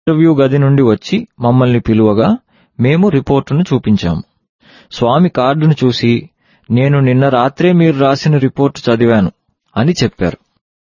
interview గది నుండి వచ్చి మమ్మల్ని పిలువగా మేము రిపోర్టును చూపించాము స్వామి కార్డును చూసి నేను నిన్న రాత్రే మీరు రాసిన రిపోర్టు చదివాను అని చెప్పారు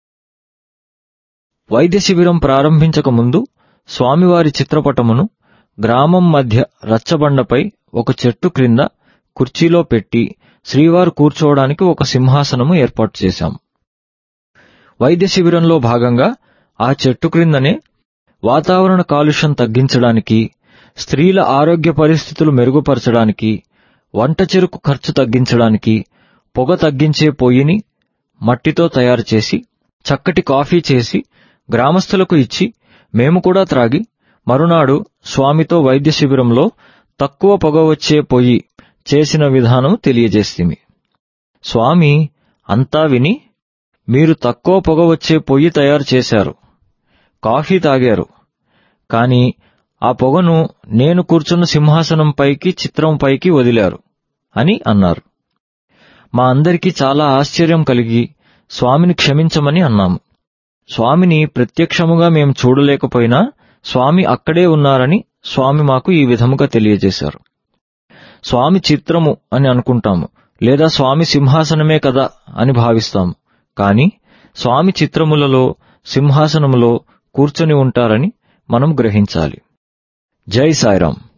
వైద్య శిబిరం ప్రారంభించక ముందు స్వామివారి చిత్రపటమును గ్రామం మధ్య రచ్చబండపై ఒక చెట్టు క్రింద కుర్చీలో పెట్టి శ్రీవారు కూర్చోవడానికి ఒక సింహాసనము ఏర్పాటు చేశాం వైద్య శిబిరంలో భాగంగా ఆ చెట్టు క్రిందనే వాతావరణ కాలుష్యం తగ్గించడానికి స్త్రీల ఆరోగ్య పరిస్థితులు మెరుగుపరచడానికి వంట చెరుకు ఖర్చు తగ్గించడానికి పొగ తగ్గించే పొయ్యిని మట్టితో తయారు చేసి చక్కటి కాఫీ చేసి గ్రామస్తులకు ఇచ్చి మేము కూడా త్రాగి మరునాడు స్వామితో వైద్య శిబిరంలో తక్కువ పొగ వచ్చే పొయ్యి చేసిన విధానం తెలియజేస్తిమి స్వామి అంతా విని మీరు తక్కువ పొగ వచ్చే పొయ్యి తయారు చేశారు కాఫీ తాగారు కాని ఆ పొగను నేను కూర్చున్న సింహాసనం పైకి చిత్రం పైకి వదిలారు అని అన్నారు మా అందరికీ చాలా ఆశ్చర్యం కలిగి స్వామిని క్షమించమని అన్నాము స్వామిని ప్రత్యక్షముగా మేం చూడలేకపోయినా స్వామి అక్కడే ఉన్నారని స్వామి మాకు ఈ విధముగా తెలియజేశారు స్వామి చిత్రము అని అనుకుంటాము లేదా స్వామి సింహాసనమే కదా అని భావిస్తాము కాని స్వామి చిత్రములలో సింహాసనములో కూర్చొని ఉంటారని మనం గ్రహించాలి జై సాయిరాం